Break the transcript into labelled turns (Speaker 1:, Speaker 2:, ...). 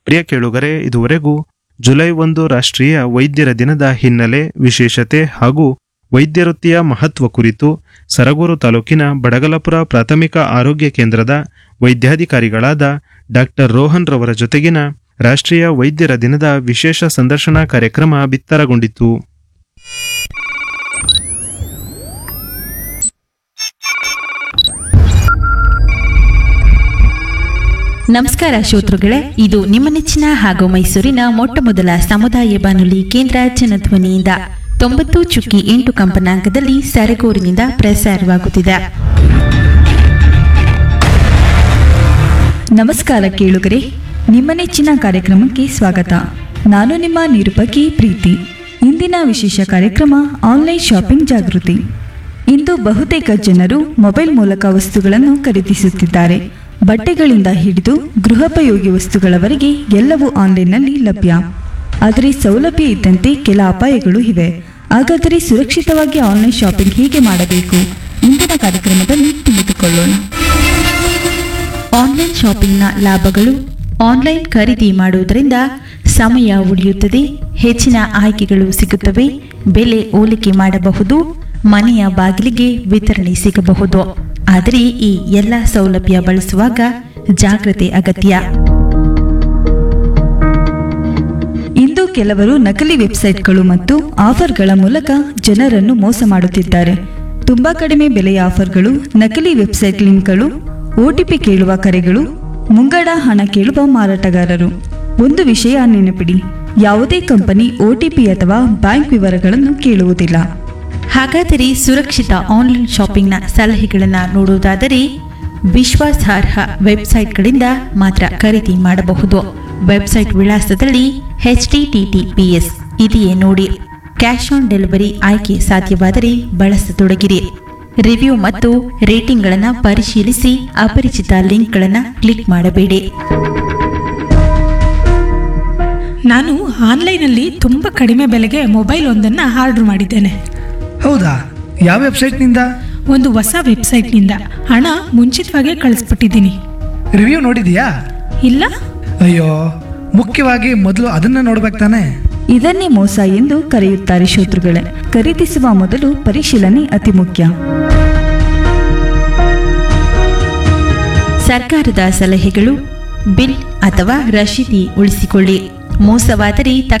Speaker 1: ಪ್ರಿಯ ಕೇಳುಗರೆ ಇದುವರೆಗೂ ಜುಲೈ ಒಂದು ರಾಷ್ಟ್ರೀಯ ವೈದ್ಯರ ದಿನದ ಹಿನ್ನೆಲೆ ವಿಶೇಷತೆ ಹಾಗೂ ವೈದ್ಯ ವೃತ್ತಿಯ ಮಹತ್ವ ಕುರಿತು ಸರಗೂರು ತಾಲೂಕಿನ ಬಡಗಲಪುರ ಪ್ರಾಥಮಿಕ ಆರೋಗ್ಯ ಕೇಂದ್ರದ ವೈದ್ಯಾಧಿಕಾರಿಗಳಾದ ಡಾಕ್ಟರ್ ರೋಹನ್ ರವರ ಜೊತೆಗಿನ ರಾಷ್ಟ್ರೀಯ ವೈದ್ಯರ ದಿನದ ವಿಶೇಷ ಸಂದರ್ಶನ ಕಾರ್ಯಕ್ರಮ ಬಿತ್ತರಗೊಂಡಿತು
Speaker 2: ನಮಸ್ಕಾರ ಶ್ರೋತೃಗಳೇ ಇದು ನಿಮ್ಮ ನೆಚ್ಚಿನ ಹಾಗೂ ಮೈಸೂರಿನ ಮೊಟ್ಟ ಮೊದಲ ಸಮುದಾಯ ಬಾನುಲಿ ಕೇಂದ್ರ ಜನಧ್ವನಿಯಿಂದ ತೊಂಬತ್ತು ಚುಕ್ಕಿ ಎಂಟು ಕಂಪನಾಂಕದಲ್ಲಿ ಸರಗೂರಿನಿಂದ ಪ್ರಸಾರವಾಗುತ್ತಿದೆ
Speaker 3: ನಮಸ್ಕಾರ ಕೇಳುಗರೆ ನಿಮ್ಮ ನೆಚ್ಚಿನ ಕಾರ್ಯಕ್ರಮಕ್ಕೆ ಸ್ವಾಗತ ನಾನು ನಿಮ್ಮ ನಿರೂಪಕಿ ಪ್ರೀತಿ ಇಂದಿನ ವಿಶೇಷ ಕಾರ್ಯಕ್ರಮ ಆನ್ಲೈನ್ ಶಾಪಿಂಗ್ ಜಾಗೃತಿ ಇಂದು ಬಹುತೇಕ ಜನರು ಮೊಬೈಲ್ ಮೂಲಕ ವಸ್ತುಗಳನ್ನು ಖರೀದಿಸುತ್ತಿದ್ದಾರೆ ಬಟ್ಟೆಗಳಿಂದ ಹಿಡಿದು ಗೃಹೋಪಯೋಗಿ ವಸ್ತುಗಳವರೆಗೆ ಎಲ್ಲವೂ ಆನ್ಲೈನ್ನಲ್ಲಿ ಲಭ್ಯ ಆದರೆ ಸೌಲಭ್ಯ ಇದ್ದಂತೆ ಕೆಲ ಅಪಾಯಗಳು ಇವೆ ಹಾಗಾದರೆ ಸುರಕ್ಷಿತವಾಗಿ ಆನ್ಲೈನ್ ಶಾಪಿಂಗ್ ಹೇಗೆ ಮಾಡಬೇಕು ಇಂದಿನ ಕಾರ್ಯಕ್ರಮದಲ್ಲಿ ತಿಳಿದುಕೊಳ್ಳೋಣ
Speaker 2: ಆನ್ಲೈನ್ ಶಾಪಿಂಗ್ನ ಲಾಭಗಳು ಆನ್ಲೈನ್ ಖರೀದಿ ಮಾಡುವುದರಿಂದ ಸಮಯ ಉಳಿಯುತ್ತದೆ ಹೆಚ್ಚಿನ ಆಯ್ಕೆಗಳು ಸಿಗುತ್ತವೆ ಬೆಲೆ ಹೋಲಿಕೆ ಮಾಡಬಹುದು ಮನೆಯ ಬಾಗಿಲಿಗೆ ವಿತರಣೆ ಸಿಗಬಹುದು ಆದರೆ ಈ ಎಲ್ಲ ಸೌಲಭ್ಯ ಬಳಸುವಾಗ ಜಾಗ್ರತೆ ಅಗತ್ಯ
Speaker 3: ಇಂದು ಕೆಲವರು ನಕಲಿ ವೆಬ್ಸೈಟ್ಗಳು ಮತ್ತು ಆಫರ್ಗಳ ಮೂಲಕ ಜನರನ್ನು ಮೋಸ ಮಾಡುತ್ತಿದ್ದಾರೆ ತುಂಬಾ ಕಡಿಮೆ ಬೆಲೆಯ ಆಫರ್ಗಳು ನಕಲಿ ವೆಬ್ಸೈಟ್ ಲಿಂಕ್ಗಳು ಒಟಿಪಿ ಕೇಳುವ ಕರೆಗಳು ಮುಂಗಡ ಹಣ ಕೇಳುವ ಮಾರಾಟಗಾರರು ಒಂದು ವಿಷಯ ನೆನಪಿಡಿ ಯಾವುದೇ ಕಂಪನಿ ಒಟಿಪಿ ಅಥವಾ ಬ್ಯಾಂಕ್ ವಿವರಗಳನ್ನು ಕೇಳುವುದಿಲ್ಲ
Speaker 2: ಹಾಗಾದರೆ ಸುರಕ್ಷಿತ ಆನ್ಲೈನ್ ಶಾಪಿಂಗ್ನ ಸಲಹೆಗಳನ್ನು ನೋಡುವುದಾದರೆ ವಿಶ್ವಾಸಾರ್ಹ ವೆಬ್ಸೈಟ್ಗಳಿಂದ ಮಾತ್ರ ಖರೀದಿ ಮಾಡಬಹುದು ವೆಬ್ಸೈಟ್ ವಿಳಾಸದಲ್ಲಿ ಎಚ್ ಟಿಟಿಪಿಎಸ್ ಇದೆಯೇ ನೋಡಿ ಕ್ಯಾಶ್ ಆನ್ ಡೆಲಿವರಿ ಆಯ್ಕೆ ಸಾಧ್ಯವಾದರೆ ಬಳಸತೊಡಗಿರಿ ರಿವ್ಯೂ ಮತ್ತು ರೇಟಿಂಗ್ಗಳನ್ನು ಪರಿಶೀಲಿಸಿ ಅಪರಿಚಿತ ಲಿಂಕ್ಗಳನ್ನು ಕ್ಲಿಕ್ ಮಾಡಬೇಡಿ
Speaker 4: ನಾನು ಆನ್ಲೈನಲ್ಲಿ ತುಂಬ ಕಡಿಮೆ ಬೆಲೆಗೆ ಮೊಬೈಲ್ ಒಂದನ್ನು ಆರ್ಡರ್ ಮಾಡಿದ್ದೇನೆ
Speaker 5: ಹೌದಾ ಯಾವ ವೆಬ್ಸೈಟ್ನಿಂದ
Speaker 4: ಒಂದು ಹೊಸ ವೆಬ್ಸೈಟ್ನಿಂದ ಹಣ ಮುಂಚಿತವಾಗೇ ಕಳಿಸ್ಬಿಟ್ಟಿದ್ದೀನಿ
Speaker 5: ರಿವ್ಯೂ ನೋಡಿದೀಯಾ
Speaker 4: ಇಲ್ಲ
Speaker 5: ಅಯ್ಯೋ ಮುಖ್ಯವಾಗಿ ಮೊದಲು ಅದನ್ನ ನೋಡ್ಬೇಕು ತಾನೆ
Speaker 3: ಇದನ್ನೇ ಮೋಸ ಎಂದು ಕರೆಯುತ್ತಾರೆ ಶೋತೃಗಳೇ ಖರೀದಿಸುವ ಮೊದಲು ಪರಿಶೀಲನೆ ಅತಿ ಮುಖ್ಯ
Speaker 2: ಸರ್ಕಾರದ ಸಲಹೆಗಳು ಬಿಲ್ ಅಥವಾ ರಶೀದಿ ಉಳಿಸಿಕೊಳ್ಳಿ ಮೋಸವಾದರೆ